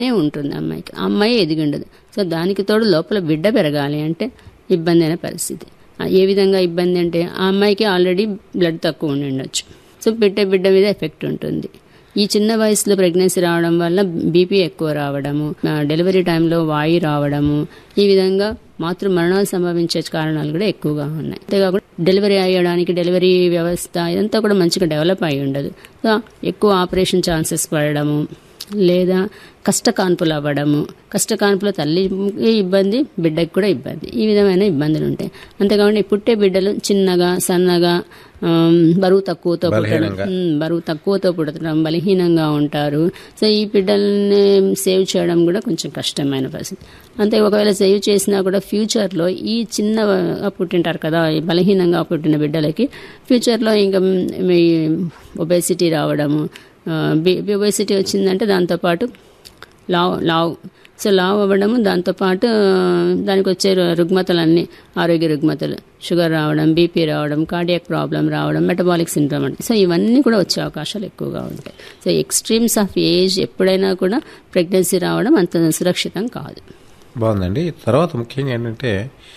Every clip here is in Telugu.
ఉంటుంది అమ్మాయికి ఆ అమ్మాయి ఎదిగి ఉండదు సో దానికి తోడు లోపల బిడ్డ పెరగాలి అంటే ఇబ్బంది అయిన పరిస్థితి ఆ, ఏ విధంగా ఇబ్బంది అంటే ఆ అమ్మాయికి ఆల్రెడీ బ్లడ్ తక్కువ ఉండి ఉండొచ్చు సో పెట్టే బిడ్డ మీద ఎఫెక్ట్ ఉంటుంది ఈ చిన్న వయసులో ప్రెగ్నెన్సీ రావడం వల్ల బీపీ ఎక్కువ రావడము ఆ, డెలివరీ టైంలో వాయు రావడము ఈ విధంగా మాతృ మరణాలు సంభవించే కారణాలు కూడా ఎక్కువగా ఉన్నాయి అంతేకాకుండా డెలివరీ అయ్యడానికి డెలివరీ వ్యవస్థ ఇదంతా కూడా మంచిగా డెవలప్ అయి ఉండదు సో ఎక్కువ ఆపరేషన్ ఛాన్సెస్ పడడము లేదా కష్టకాన్పులు అవ్వడము కష్టకాన్పులో తల్లికి ఇబ్బంది బిడ్డకి కూడా ఇబ్బంది ఈ విధమైన ఇబ్బందులు ఉంటాయి అంతేకాకుండా ఈ పుట్టే బిడ్డలు చిన్నగా సన్నగా ఆమ్, బరువు తక్కువతో పుట్టడం ఉమ్, బరువు తక్కువతో పుట్టడం బలహీనంగా ఉంటారు సో ఈ బిడ్డల్ని సేవ్ చేయడం కూడా కొంచెం కష్టమైన పరిస్థితి అంతే ఒకవేళ సేవ్ చేసినా కూడా ఫ్యూచర్లో ఈ చిన్నగా పుట్టింటారు కదా ఈ బలహీనంగా పుట్టిన బిడ్డలకి ఫ్యూచర్లో ఇంకా ఒబేసిటీ రావడము ఒబేసిటీ వచ్చిందంటే దాంతోపాటు లావ్ లావ్ సో లావ్ అవ్వడము దాంతోపాటు దానికి వచ్చే రు- రుగ్మతలన్నీ ఆరోగ్య రుగ్మతలు షుగర్ రావడం బీపీ రావడం కార్డియాక్ ప్రాబ్లం రావడం మెటబాలిక్ సిండ్రోమ్ అంటే సో ఇవన్నీ కూడా వచ్చే అవకాశాలు ఎక్కువగా ఉంటాయి సో ఎక్స్ట్రీమ్స్ ఆఫ్ ఏజ్ ఎప్పుడైనా కూడా ప్రెగ్నెన్సీ రావడం అంత సురక్షితం కాదు బాగుందండి తర్వాత ముఖ్యంగా ఏంటంటే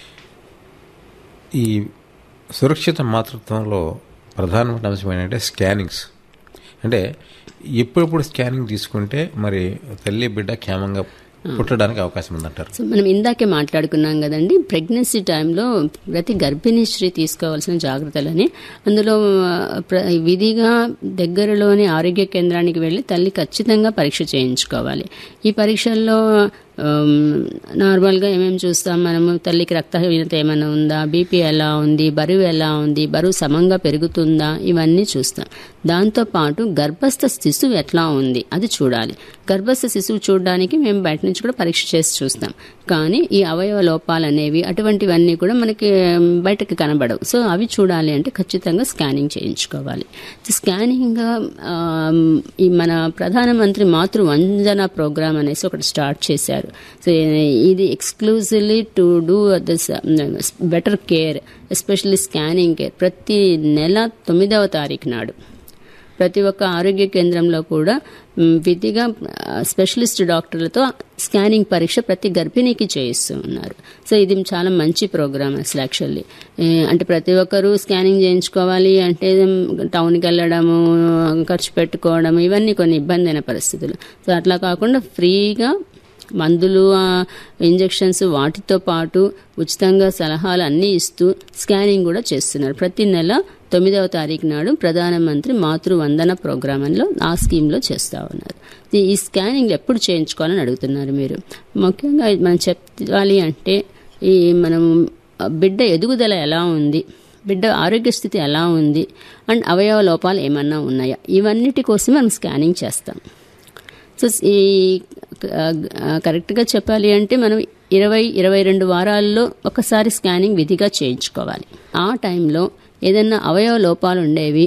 ఈ సురక్షిత మాతృత్వంలో ప్రధానమైన అంశం ఏంటంటే స్కానింగ్స్ అంటే ఎప్పుడెప్పుడు స్కానింగ్ తీసుకుంటే మరి తల్లి బిడ్డ క్షేమంగా పుట్టడానికి అవకాశం ఉందంటారు సో మనం ఇందాకే మాట్లాడుకున్నాం కదండి ప్రెగ్నెన్సీ టైంలో ప్రతి గర్భిణీ స్త్రీ తీసుకోవాల్సిన జాగ్రత్తలని అందులో ఆ, ప్ర- విధిగా దగ్గరలోని ఆరోగ్య కేంద్రానికి వెళ్ళి తల్లి ఖచ్చితంగా పరీక్ష చేయించుకోవాలి ఈ పరీక్షల్లో ఆమ్, నార్మల్గా ఏమేమి చూస్తాం మనము తల్లికి రక్తహీనత ఏమైనా ఉందా బీపీ ఎలా ఉంది బరువు ఎలా ఉంది బరువు సమంగా పెరుగుతుందా ఇవన్నీ చూస్తాం దాంతోపాటు గర్భస్థ శిశువు ఎట్లా ఉంది అది చూడాలి గర్భస్థ శిశువు చూడడానికి మేము బయట నుంచి కూడా పరీక్ష చేసి చూస్తాం కానీ ఈ అవయవ లోపాలు అనేవి అటువంటివన్నీ కూడా మనకి ఉమ్, బయటకు కనబడవు సో అవి చూడాలి అంటే ఖచ్చితంగా స్కానింగ్ చేయించుకోవాలి స్కానింగ్ ఆమ్, ఈ మన ప్రధానమంత్రి మాతృ వంజన ప్రోగ్రామ్ అనేసి ఒకటి స్టార్ట్ చేశారు సో ఇది exclusively to do this better care especially scanning care ప్రతి నెల తొమ్మిదవ తారీఖు నాడు ప్రతి ఒక్క ఆరోగ్య కేంద్రంలో కూడా మ్, విధిగా ఆ, స్పెషలిస్ట్ డాక్టర్లతో స్కానింగ్ పరీక్ష ప్రతి గర్భిణీకి చేయిస్తూ ఉన్నారు సో ఇది చాలా మంచి ప్రోగ్రామ్ అసలు యాక్చువల్లీ ఏ, అంటే ప్రతి ఒక్కరూ స్కానింగ్ చేయించుకోవాలి అంటే మ్, టౌన్కి వెళ్ళడము ఖర్చు పెట్టుకోవడం ఇవన్నీ కొన్ని ఇబ్బంది అయిన పరిస్థితులు సో అట్లా కాకుండా ఫ్రీగా మందులు ఆ, ఇంజెక్షన్స్ వాటితో పాటు ఉచితంగా సలహాలు అన్నీ ఇస్తూ స్కానింగ్ కూడా చేస్తున్నారు ప్రతి నెల తొమ్మిదవ తారీఖు నాడు ప్రధానమంత్రి మాతృ వందన ప్రోగ్రాంలో ఆ స్కీమ్లో చేస్తూ ఉన్నారు ఈ- ఈ స్కానింగ్ ఎప్పుడు చేయించుకోవాలని అడుగుతున్నారు మీరు ముఖ్యంగా మనం చెప్పాలి అంటే ఈ మనం ఆ, బిడ్డ ఎదుగుదల ఎలా ఉంది బిడ్డ ఆరోగ్య స్థితి ఎలా ఉంది అండ్ అవయవ లోపాలు ఏమన్నా ఉన్నాయా ఇవన్నిటి కోసం మనం స్కానింగ్ చేస్తాం సో ఈ ఆ, కరెక్ట్గా చెప్పాలి అంటే మనం ఇరవై ఇరవై రెండు వారాల్లో ఒకసారి స్కానింగ్ విధిగా చేయించుకోవాలి ఆ టైంలో ఏదైనా అవయవ లోపాలు ఉండేవి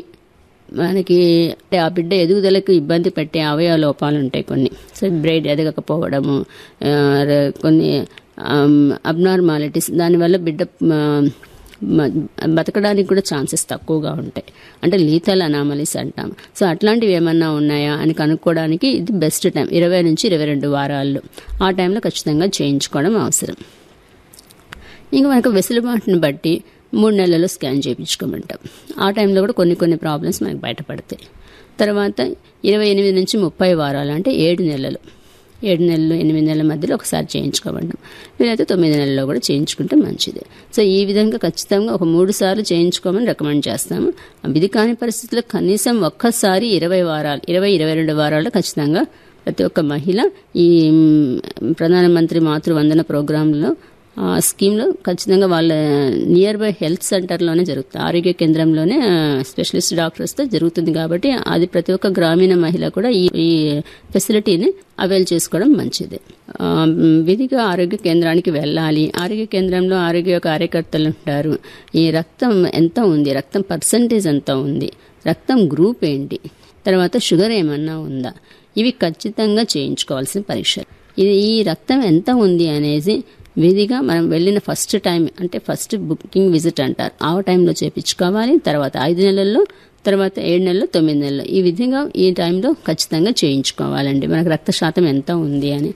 మనకి అంటే ఆ బిడ్డ ఎదుగుదలకు ఇబ్బంది పెట్టే అవయవ లోపాలు ఉంటాయి కొన్ని సో బ్రెయిన్ ఎదగకపోవడము ఆ, ర- కొన్ని అబ్నార్మాలిటీస్ దానివల్ల బిడ్డ ఆ, మ- బతకడానికి కూడా ఛాన్సెస్ తక్కువగా ఉంటాయి అంటే లీతల్ అనామలీస్ అంటాం సో అట్లాంటివి ఏమన్నా ఉన్నాయా అని కనుక్కోవడానికి ఇది బెస్ట్ టైం ఇరవై నుంచి ఇరవై రెండు వారాల్లో ఆ టైంలో ఖచ్చితంగా చేయించుకోవడం అవసరం ఇంకా మనకు వెసులుబాటుని బట్టి మూడు నెలల్లో స్కాన్ చేయించుకోమంటాం ఆ టైంలో కూడా కొన్ని కొన్ని ప్రాబ్లమ్స్ మనకు బయటపడతాయి తర్వాత ఇరవై ఎనిమిది నుంచి ముప్పై వారాలు అంటే ఏడు నెలలు ఏడు నెలలు ఎనిమిది నెలల మధ్యలో ఒకసారి చేయించుకోమంటాం వీలైతే తొమ్మిది నెలల్లో కూడా చేయించుకుంటే మంచిది సో ఈ విధంగా ఖచ్చితంగా ఒక మూడు సార్లు చేయించుకోమని రికమెండ్ చేస్తాము ఇది కాని పరిస్థితుల్లో కనీసం ఒక్కసారి ఇరవై వారాలు ఇరవై ఇరవై రెండు వారాలు ఖచ్చితంగా ప్రతి ఒక్క మహిళ ఈ మ్, ప్రధానమంత్రి మాతృవందన ప్రోగ్రాంలో ఆ స్కీమ్లో ఖచ్చితంగా వాళ్ళ నియర్ బై హెల్త్ సెంటర్లోనే జరుగుతుంది ఆరోగ్య కేంద్రంలోనే ఆ, స్పెషలిస్ట్ డాక్టర్స్తో జరుగుతుంది కాబట్టి అది ప్రతి ఒక్క గ్రామీణ మహిళ కూడా ఈ ఈ ఫెసిలిటీని అవైల్ చేసుకోవడం మంచిది ఆ, మ్, విధిగా ఆరోగ్య కేంద్రానికి వెళ్ళాలి ఆరోగ్య కేంద్రంలో ఆరోగ్య కార్యకర్తలు ఉంటారు ఈ రక్తం ఎంత ఉంది రక్తం పర్సంటేజ్ ఎంత ఉంది రక్తం గ్రూప్ ఏంటి తర్వాత షుగర్ ఏమన్నా ఉందా ఇవి ఖచ్చితంగా చేయించుకోవాల్సిన పరీక్ష ఇది ఈ రక్తం ఎంత ఉంది అనేది విధిగా మనం వెళ్ళిన ఫస్ట్ టైం అంటే ఫస్ట్ బుకింగ్ విజిట్ అంటారు ఆ టైంలో చేపించుకోవాలి తర్వాత ఐదు నెలల్లో తర్వాత ఏడు నెలలు తొమ్మిది నెలలు ఈ విధంగా ఈ టైంలో ఖచ్చితంగా చేయించుకోవాలండి మనకు రక్త శాతం ఎంత ఉంది అని